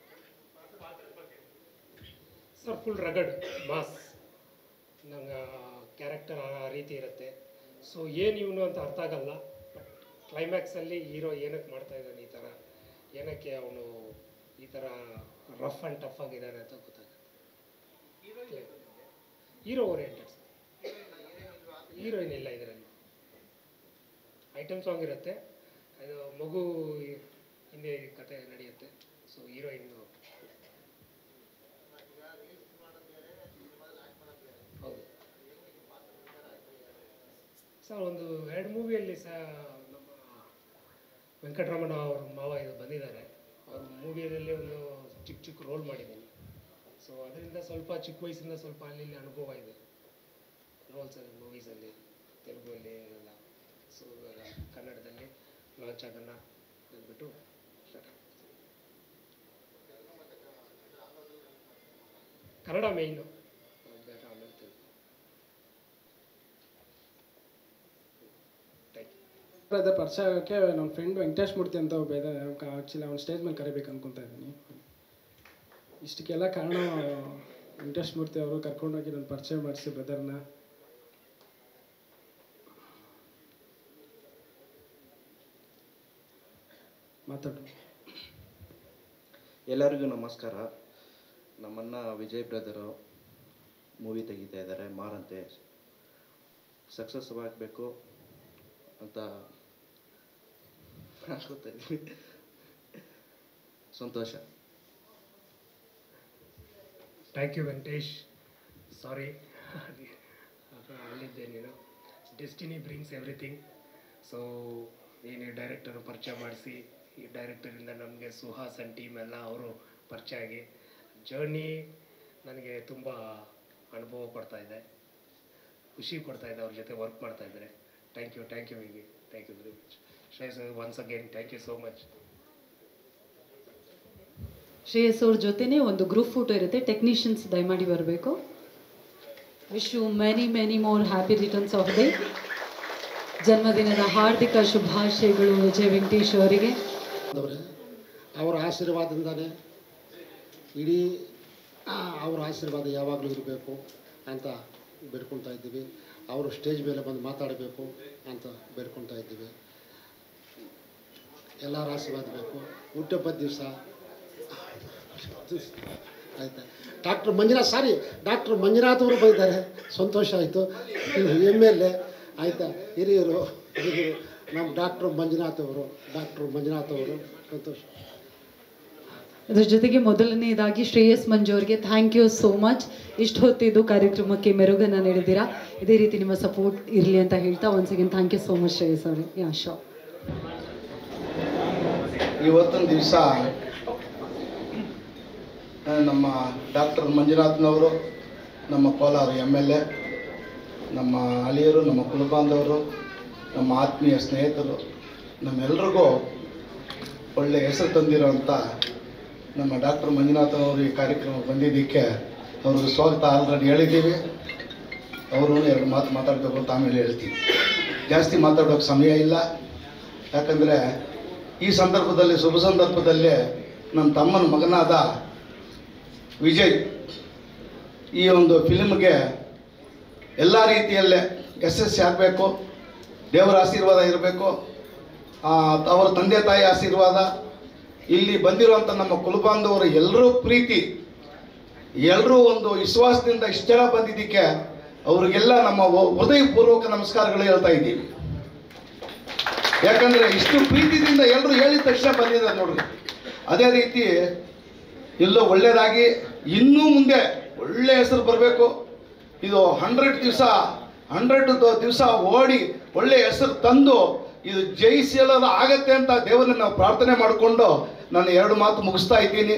sir full rugged mass ನಂಗೆ ಕ್ಯಾರೆಕ್ಟರ್ ಆ ರೀತಿ ಇರುತ್ತೆ ಸೊ ಏನು ಇವನು ಅಂತ ಅರ್ಥ ಆಗಲ್ಲ ಬಟ್ ಕ್ಲೈಮ್ಯಾಕ್ಸಲ್ಲಿ ಹೀರೋ ಏನಕ್ಕೆ ಮಾಡ್ತಾ ಇದ್ದಾನೆ ಈ ಥರ ಏನಕ್ಕೆ ಅವನು ಈ ಥರ ರಫ್ ಆ್ಯಂಡ್ ಟಫ್ ಆಗಿದ್ದಾನೆ ಅಂತ ಗೊತ್ತಾಗುತ್ತೆ ಹೀರೋ ಓರಿಯೆಂಟೆಡ್ ಹೀರೋಯಿನ್ ಇಲ್ಲ ಇದರಲ್ಲಿ ಐಟಮ್ ಸಾಂಗ್ ಇರುತ್ತೆ ಅದು ಮಗು ಹಿಂದೆ ಕತೆ ನಡೆಯುತ್ತೆ ಸೊ ಹೀರೋಯಿನ್ ಹೌದು ಸರ್ ಒಂದು ಎರಡು ಮೂವಿಯಲ್ಲಿ ಸಹ ನಮ್ಮ ವೆಂಕಟರಮಣ ಅವ್ರ ಮಾವ ಇದು ಬಂದಿದ್ದಾರೆ ಅವ್ರ ಮೂವಿಯಲ್ಲಿ ಒಂದು ಚಿಕ್ಕ ಚಿಕ್ಕ ರೋಲ್ ಮಾಡಿದ್ದೀನಿ ಸೊ ಅದರಿಂದ ಸ್ವಲ್ಪ ಚಿಕ್ಕ ವಯಸ್ಸಿಂದ ಸ್ವಲ್ಪ ಅಲ್ಲಿ ಇಲ್ಲಿ ಅನುಭವ ಇದೆ ರೋಲ್ಸಲ್ಲಿ ಮೂವೀಸಲ್ಲಿ ತೆಲುಗಲ್ಲಿ ಎಲ್ಲ ಸೊ ಇವಾಗ ಕನ್ನಡದಲ್ಲಿ ಲಾಂಚ್ ಆಗೋಣ ಅಂದ್ಬಿಟ್ಟು ಸ್ಟಾರ್ಟ್ ಕನ್ನಡ ಮೇಯ್ನು ಆಮೇಲೆ ತೆಲುಗು ಅದೇ ಪರಿಚಯ ಆಗೋಕ್ಕೆ ನನ್ನ ಫ್ರೆಂಡ್ ವೆಂಕಟೇಶ್ ಮೂರ್ತಿ ಅಂತ ಒಬ್ಬ ಇದ್ದಾನೆ ಆ್ಯಕ್ಚುಲಿ ಅವ್ನು ಸ್ಟೇಜ್ ಮೇಲೆ ಕರಿಬೇಕು ಅನ್ಕೊತಾ ಇದ್ದೀನಿ ಇಷ್ಟಕ್ಕೆಲ್ಲ ಕಾರಣ ವೆಂಕಟೇಶ್ ಮೂರ್ತಿ ಅವರು ಕರ್ಕೊಂಡೋಗಿ ನನ್ನ ಪರಿಚಯ ಮಾಡಿಸಿ ಬ್ರದರ್ನ ಮಾತಾಡು ಎಲ್ಲರಿಗೂ ನಮಸ್ಕಾರ ನಮ್ಮನ್ನ ವಿಜಯ್ ಬ್ರದರು ಮೂವಿ ತೆಗಿತಾ ಇದ್ದಾರೆ ಮಾರಂತೆ ಸಕ್ಸಸ್ ಆಗಬೇಕು ಅಂತ ಅನ್ಕೋತಾ ಇದ್ದೀನಿ ಸಂತೋಷ ಥ್ಯಾಂಕ್ ಯು ವೆಂಕಟೇಶ್ ಸಾರಿ ಅಲ್ಲಿದ್ದೆ ನೀನು ಡೆಸ್ಟಿನಿ ಬ್ರಿಂಗ್ಸ್ ಎವ್ರಿಥಿಂಗ್ ಸೊ ನೀನು ಡೈರೆಕ್ಟರ್ ಪರಿಚಯ ಮಾಡಿಸಿ ಈ ಡೈರೆಕ್ಟರಿಂದ ನಮಗೆ ಸುಹಾಸನ್ ಟೀಮ್ ಎಲ್ಲ ಅವರು ಪರಿಚಯ ಆಗಿ ಜರ್ನಿ ನನಗೆ ತುಂಬ ಅನುಭವ ಕೊಡ್ತಾ ಇದೆ ಖುಷಿ ಕೊಡ್ತಾ ಇದೆ ಅವ್ರ ಜೊತೆ ವರ್ಕ್ ಮಾಡ್ತಾ ಇದ್ದಾರೆ thank you thank you Viggy thank you very much Shreyas once again thank you so much Shreyas ಅವ್ರ ಜೊತೆನೇ ಒಂದು ಗ್ರೂಪ್ ಫೋಟೋ ಇರುತ್ತೆ ಟೆಕ್ನಿಷಿಯನ್ಸ್ ದಯಮಾಡಿ ಬರಬೇಕು wish you many many more happy returns of day ಜನ್ಮದಿನದ ಹಾರ್ದಿಕ ಶುಭಾಶಯಗಳು ವಿಜಯ್ ವೆಂಕಟೇಶ್ ಅವರಿಗೆ ಅವರೇ ಅವರ ಆಶೀರ್ವಾದದಿಂದನೇ ಇಡೀ ಆ, ಅವರ ಆಶೀರ್ವಾದ ಯಾವಾಗಲೂ ಇರಬೇಕು ಅಂತ ಬೇಡ್ಕೊಳ್ತಾ ಇದ್ದೀವಿ ಅವರು ಸ್ಟೇಜ್ ಮೇಲೆ ಬಂದು ಮಾತಾಡಬೇಕು ಅಂತ ಬೇಡ್ಕೊಳ್ತಾ ಇದ್ದೀವಿ ಎಲ್ಲರ ಆಶೀರ್ವಾದ ಬೇಕು ಹುಟ್ಟುಹಬ್ಬದ ದಿವಸ ಆಯ್ತಾ doctor Manjunath sorry doctor Manjunath ಅವರು ಬಂದಿದ್ದಾರೆ ಸಂತೋಷ ಆಯಿತು ಎಮ್ ಎಲ್ ಎ ಆಯಿತಾ ಹಿರಿಯರು ಹಿರಿಯರು ನಮ್ಮ ಡಾಕ್ಟ್ರ್ ಮಂಜುನಾಥ್ ಅವರು ಡಾಕ್ಟ್ರ್ ಮಂಜುನಾಥ್ ಅವರು ಸಂತೋಷ ಅದ್ರ ಜೊತೆಗೆ ಮೊದಲನೇದಾಗಿ ಶ್ರೇಯಸ್ ಮಂಜು ಅವರಿಗೆ ಥ್ಯಾಂಕ್ ಯು ಸೋ ಮಚ್ ಇಷ್ಟು ಹೊತ್ತಿದ್ದು ಕಾರ್ಯಕ್ರಮಕ್ಕೆ ಮೆರುಗನ್ನು ನೀಡಿದ್ದೀರಾ ಇದೇ ರೀತಿ ನಿಮ್ಮ ಸಪೋರ್ಟ್ ಇರಲಿ ಅಂತ ಹೇಳ್ತಾ once again thank you so much Shreyas ಅವರೇ ಯಾ ಶೋ ಇವತ್ತೊಂದು ದಿವಸ ನಮ್ಮ ಡಾಕ್ಟರ್ ಮಂಜುನಾಥ್ನವರು ನಮ್ಮ ಕೋಲಾರ ಎಮ್ ಎಲ್ ಎ ನಮ್ಮ ಅಳಿಯರು ನಮ್ಮ ಕುಲಬಾಂಧವರು ನಮ್ಮ ಆತ್ಮೀಯ ಸ್ನೇಹಿತರು ನಮ್ಮೆಲ್ರಿಗೂ ಒಳ್ಳೆ ಹೆಸರು ತಂದಿರೋಂಥ ನಮ್ಮ ಡಾಕ್ಟರ್ ಮಂಜುನಾಥ್ ಅವರು ಈ ಕಾರ್ಯಕ್ರಮ ಬಂದಿದ್ದಕ್ಕೆ ಅವ್ರಿಗೆ ಸ್ವಾಗತ ಆಲ್ರೆಡಿ ಹೇಳಿದ್ದೀವಿ ಅವರು ಎರಡು ಮಾತು ಮಾತಾಡಬೇಕು ಅಂತ ಆಮೇಲೆ ಹೇಳ್ತೀವಿ ಜಾಸ್ತಿ ಮಾತಾಡೋಕ್ಕೆ ಸಮಯ ಇಲ್ಲ ಯಾಕಂದರೆ ಈ ಸಂದರ್ಭದಲ್ಲಿ ಶುಭ ಸಂದರ್ಭದಲ್ಲಿ ನನ್ನ ತಮ್ಮನ ಮಗನಾದ ವಿಜಯ್ ಈ ಒಂದು ಫಿಲ್ಮ್ಗೆ ಎಲ್ಲ ರೀತಿಯಲ್ಲೇ ಯಶಸ್ವಿ ಆಗಬೇಕು ದೇವರ ಆಶೀರ್ವಾದ ಇರಬೇಕು ಅವರ ತಂದೆ ತಾಯಿ ಆಶೀರ್ವಾದ ಇಲ್ಲಿ ಬಂದಿರುವಂಥ ನಮ್ಮ ಕುಲಬಾಂಧವರು ಎಲ್ಲರೂ ಪ್ರೀತಿ ಎಲ್ಲರೂ ಒಂದು ವಿಶ್ವಾಸದಿಂದ ಇಷ್ಟು ಜನ ಬಂದಿದ್ದಕ್ಕೆ ಅವರಿಗೆಲ್ಲ ನಮ್ಮ ಹೊ- ಹೃದಯಪೂರ್ವಕ ನಮಸ್ಕಾರಗಳು ಹೇಳ್ತಾ ಇದ್ದೀವಿ ಯಾಕಂದ್ರೆ ಇಷ್ಟು ಪ್ರೀತಿಯಿಂದ ಎಲ್ಲರೂ ಹೇಳಿದ ತಕ್ಷಣ ಬಂದಿದ್ದಾರೆ ನೋಡ್ರಿ ಅದೇ ರೀತಿ ಎಲ್ಲೋ ಒಳ್ಳೆಯದಾಗಿ ಇನ್ನೂ ಮುಂದೆ ಒಳ್ಳೆ ಹೆಸರು ಬರಬೇಕು ಇದು ಹಂಡ್ರೆಡ್ ದಿವಸ ಹಂಡ್ರೆಡ್ ದಿವಸ ಓಡಿ ಒಳ್ಳೆ ಹೆಸರು ತಂದು ಇದು ಜಯಿಸಲು ಆಗತ್ತೆ ಅಂತ ದೇವರನ್ನ ನಾವು ಪ್ರಾರ್ಥನೆ ಮಾಡಿಕೊಂಡು ನಾನು ಎರಡು ಮಾತು ಮುಗಿಸ್ತಾ ಇದ್ದೀನಿ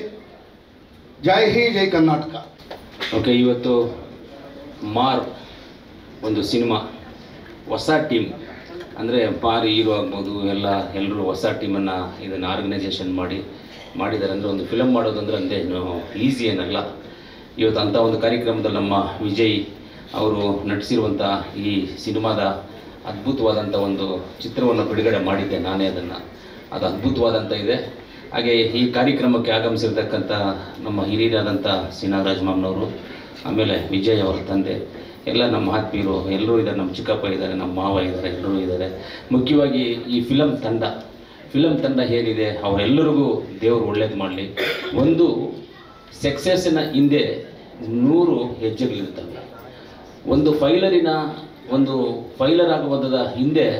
ಜೈ ಹಿ ಜೈ ಕರ್ನಾಟಕ ಓಕೆ ಇವತ್ತು ಮಾರ್ ಒಂದು ಸಿನಿಮಾ ಹೊಸ ಟೀಮ್ ಅಂದರೆ ಮಾರ್ ಹೀರೋ ಆಗ್ಬೋದು ಎಲ್ಲ ಎಲ್ಲರೂ ಹೊಸ ಟೀಮನ್ನು ಇದನ್ನು ಆರ್ಗನೈಸೇಷನ್ ಮಾಡಿ ಮಾಡಿದ್ದಾರೆ ಅಂದರೆ ಒಂದು ಫಿಲಮ್ ಮಾಡೋದಂದ್ರೆ ಅಂದರೆ ಈಸಿ ಏನಲ್ಲ ಇವತ್ತು ಅಂಥ ಒಂದು ಕಾರ್ಯಕ್ರಮದಲ್ಲಿ ನಮ್ಮ ವಿಜಯ್ ಅವರು ನಟಿಸಿರುವಂಥ ಈ ಸಿನಿಮಾದ ಅದ್ಭುತವಾದಂಥ ಒಂದು ಚಿತ್ರವನ್ನು ಬಿಡುಗಡೆ ಮಾಡಿದ್ದೆ ನಾನೇ ಅದನ್ನು ಅದು ಅದ್ಭುತವಾದಂಥ ಇದೆ ಹಾಗೆ ಈ ಕಾರ್ಯಕ್ರಮಕ್ಕೆ ಆಗಮಿಸಿರ್ತಕ್ಕಂಥ ನಮ್ಮ ಹಿರಿಯರಾದಂಥ ಸಿ ನಾಗರಾಜ್ ಮಾಮ್ನವರು ಆಮೇಲೆ ವಿಜಯ್ ಅವರ ತಂದೆ ಎಲ್ಲ ನಮ್ಮ ಆತ್ಮೀಯರು ಎಲ್ಲರೂ ಇದ್ದಾರೆ ನಮ್ಮ ಚಿಕ್ಕಪ್ಪ ಇದ್ದಾರೆ ನಮ್ಮ ಮಾವ ಇದ್ದಾರೆ ಎಲ್ಲರೂ ಇದ್ದಾರೆ ಮುಖ್ಯವಾಗಿ ಈ ಫಿಲಮ್ ತಂಡ ಫಿಲಮ್ ತಂಡ ಏನಿದೆ ಅವರೆಲ್ಲರಿಗೂ ದೇವರು ಒಳ್ಳೇದು ಮಾಡಲಿ ಒಂದು ಸಕ್ಸಸ್ಸಿನ ಹಿಂದೆ ನೂರು ಹೆಜ್ಜೆಗಳಿರ್ತವೆ ಒಂದು ಫೈಲರಿನ ಒಂದು ಫೈಲರ್ ಆಗುವುದರ ಹಿಂದೆ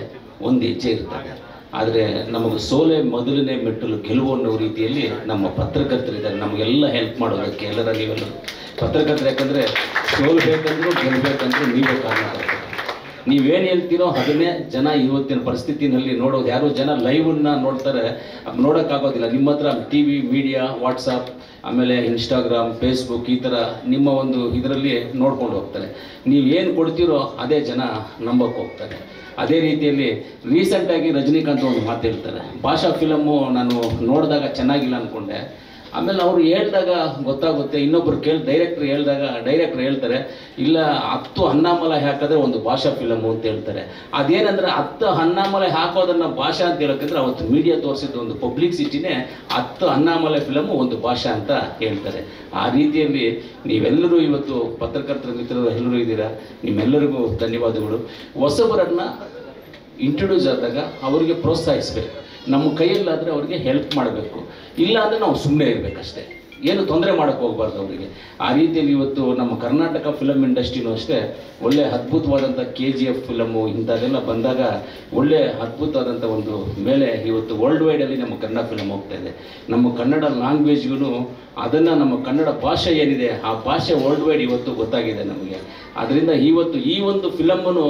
ಒಂದು ಹೆಜ್ಜೆ ಇರ್ತದೆ ಆದರೆ ನಮಗೆ ಸೋಲೆ ಮೊದಲನೇ ಮೆಟ್ಟಲು ಗೆಲುವು ಅನ್ನೋ ರೀತಿಯಲ್ಲಿ ನಮ್ಮ ಪತ್ರಕರ್ತರಿದ್ದಾರೆ ನಮಗೆಲ್ಲ ಹೆಲ್ಪ್ ಮಾಡೋದಕ್ಕೆ ಎಲ್ಲರ ನೀವೆಲ್ಲರೂ ಪತ್ರಕರ್ತರು ಯಾಕಂದರೆ ಸೋಲ್ಬೇಕಂದ್ರೂ ಗೆಲ್ಲಬೇಕಂದ್ರೂ ನೀವೇ ಕಾರಣಕರ್ತರು ನೀವೇನು ಹೇಳ್ತೀರೋ ಅದನ್ನೇ ಜನ ಇವತ್ತಿನ ಪರಿಸ್ಥಿತಿನಲ್ಲಿ ನೋಡೋದು ಯಾರು ಜನ ಲೈವನ್ನ ನೋಡ್ತಾರೆ ಅದ್ ನೋಡೋಕ್ಕಾಗೋದಿಲ್ಲ ನಿಮ್ಮ ಹತ್ರ ಟಿ ವಿ ಮೀಡಿಯಾ ವಾಟ್ಸಪ್ ಆಮೇಲೆ ಇನ್ಸ್ಟಾಗ್ರಾಮ್ ಫೇಸ್ಬುಕ್ ಈ ಥರ ನಿಮ್ಮ ಒಂದು ಇದರಲ್ಲಿ ನೋಡ್ಕೊಂಡು ಹೋಗ್ತಾರೆ ನೀವೇನು ಕೊಡ್ತೀರೋ ಅದೇ ಜನ ನಂಬಕ್ಕೆ ಹೋಗ್ತಾರೆ ಅದೇ ರೀತಿಯಲ್ಲಿ ರೀಸೆಂಟಾಗಿ ರಜನಿಕಾಂತ್ ಒಂದು ಮಾತು ಹೇಳ್ತಾರೆ ಭಾಷಾ ಫಿಲಮ್ಮು ನಾನು ನೋಡಿದಾಗ ಚೆನ್ನಾಗಿಲ್ಲ ಅಂದ್ಕೊಂಡೆ ಆಮೇಲೆ ಅವರು ಹೇಳಿದಾಗ ಗೊತ್ತಾಗುತ್ತೆ ಇನ್ನೊಬ್ರು ಕೇಳಿ ಡೈರೆಕ್ಟ್ರ್ ಹೇಳಿದಾಗ ಡೈರೆಕ್ಟ್ರ್ ಹೇಳ್ತಾರೆ ಇಲ್ಲ ಹತ್ತು ಹನ್ನಾಮಲೆ ಹಾಕಿದ್ರೆ ಒಂದು ಭಾಷಾ ಫಿಲಮು ಅಂತ ಹೇಳ್ತಾರೆ ಅದೇನಂದ್ರೆ ಹತ್ತು ಹನ್ನಾಮಲೆ ಹಾಕೋದನ್ನ ಭಾಷಾ ಅಂತ ಹೇಳೋಕ್ಕಂದ್ರೆ ಅವತ್ತು ಮೀಡಿಯಾ ತೋರಿಸಿದ ಒಂದು ಪಬ್ಲಿಸಿಟಿನೇ ಹತ್ತು ಹನ್ನಾಮಲೆ ಫಿಲಮು ಒಂದು ಭಾಷಾ ಅಂತ ಹೇಳ್ತಾರೆ ಆ ರೀತಿಯಲ್ಲಿ ನೀವೆಲ್ಲರೂ ಇವತ್ತು ಪತ್ರಕರ್ತರ ಮಿತ್ರರು ಎಲ್ಲರೂ ಇದ್ದೀರಾ ನಿಮ್ಮೆಲ್ಲರಿಗೂ ಧನ್ಯವಾದಗಳು ಹೊಸಬರನ್ನ ಇಂಟ್ರೊಡ್ಯೂಸ್ ಆದಾಗ ಅವರಿಗೆ ಪ್ರೋತ್ಸಾಹಿಸಬೇಕು ನಮ್ಮ ಕೈಯಲ್ಲಾದರೆ ಅವರಿಗೆ ಹೆಲ್ಪ್ ಮಾಡಬೇಕು ಇಲ್ಲ ಅಂದರೆ ನಾವು ಸುಮ್ಮನೆ ಇರಬೇಕಷ್ಟೇ ಏನು ತೊಂದರೆ ಮಾಡೋಕ್ಕೆ ಹೋಗ್ಬಾರ್ದು ಅವರಿಗೆ ಆ ರೀತಿಯಲ್ಲಿ ಇವತ್ತು ನಮ್ಮ ಕರ್ನಾಟಕ ಫಿಲಮ್ ಇಂಡಸ್ಟ್ರಿನೂ ಅಷ್ಟೇ ಒಳ್ಳೆ ಅದ್ಭುತವಾದಂಥ ಕೆ ಜಿ ಎಫ್ ಫಿಲಮು ಇಂಥದ್ದೆಲ್ಲ ಬಂದಾಗ ಒಳ್ಳೆ ಅದ್ಭುತವಾದಂಥ ಒಂದು ಮೇಲೆ ಇವತ್ತು ವರ್ಲ್ಡ್ ವೈಡಲ್ಲಿ ನಮ್ಮ ಕನ್ನಡ ಫಿಲಮ್ ಹೋಗ್ತಾ ಇದೆ ನಮ್ಮ ಕನ್ನಡ ಲ್ಯಾಂಗ್ವೇಜ್ಗೂ ಅದನ್ನು ನಮ್ಮ ಕನ್ನಡ ಭಾಷೆ ಏನಿದೆ ಆ ಭಾಷೆ ವರ್ಲ್ಡ್ ವೈಡ್ ಇವತ್ತು ಗೊತ್ತಾಗಿದೆ ನಮಗೆ ಅದರಿಂದ ಇವತ್ತು ಈ ಒಂದು ಫಿಲಮ್ಮನ್ನು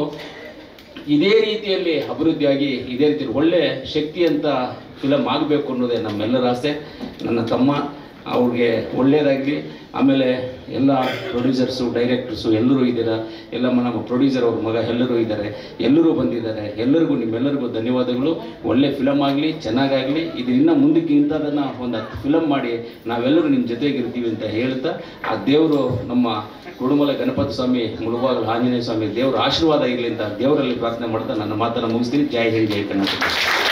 ಇದೇ ರೀತಿಯಲ್ಲಿ ಅಭಿವೃದ್ಧಿಯಾಗಿ ಇದೇ ರೀತಿ ಒಳ್ಳೆ ಶಕ್ತಿ ಅಂತ ಫಿಲಮ್ ಆಗಬೇಕು ಅನ್ನೋದೇ ನಮ್ಮೆಲ್ಲರ ಆಸೆ ನನ್ನ ತಮ್ಮ ಅವ್ರಿಗೆ ಒಳ್ಳೆಯದಾಗಲಿ ಆಮೇಲೆ ಎಲ್ಲ ಪ್ರೊಡ್ಯೂಸರ್ಸು ಡೈರೆಕ್ಟರ್ಸು ಎಲ್ಲರೂ ಇದ್ದೀರಾ ಎಲ್ಲ ಮ- ನಮ್ಮ ಪ್ರೊಡ್ಯೂಸರ್ ಅವ್ರ ಮಗ ಎಲ್ಲರೂ ಇದ್ದಾರೆ ಎಲ್ಲರೂ ಬಂದಿದ್ದಾರೆ ಎಲ್ಲರಿಗೂ ನಿಮ್ಮೆಲ್ಲರಿಗೂ ಧನ್ಯವಾದಗಳು ಒಳ್ಳೆ ಫಿಲಮ್ ಆಗಲಿ ಚೆನ್ನಾಗಾಗಲಿ ಇದು ಇನ್ನೂ ಮುಂದಕ್ಕೆ ಇಂಥದನ್ನು ಒಂದು ಹತ್ತು ಫಿಲಮ್ ಮಾಡಿ ನಾವೆಲ್ಲರೂ ನಿಮ್ಮ ಜೊತೆಗಿರ್ತೀವಿ ಅಂತ ಹೇಳ್ತಾ ಆ ದೇವರು ನಮ್ಮ ಕುಡುಮಲ ಗಣಪತಿ ಸ್ವಾಮಿ ಮುಳುಬಾಗಲು ಆಂಜನೇಯ ಸ್ವಾಮಿ ದೇವರ ಆಶೀರ್ವಾದ ಇರಲಿ ಅಂತ ದೇವರಲ್ಲಿ ಪ್ರಾರ್ಥನೆ ಮಾಡ್ತಾ ನನ್ನ ಮಾತನ್ನು ಮುಗಿಸ್ತೀನಿ ಜೈ ಹಿಂದ್ ಜೈ ಕರ್ನಾಟಕ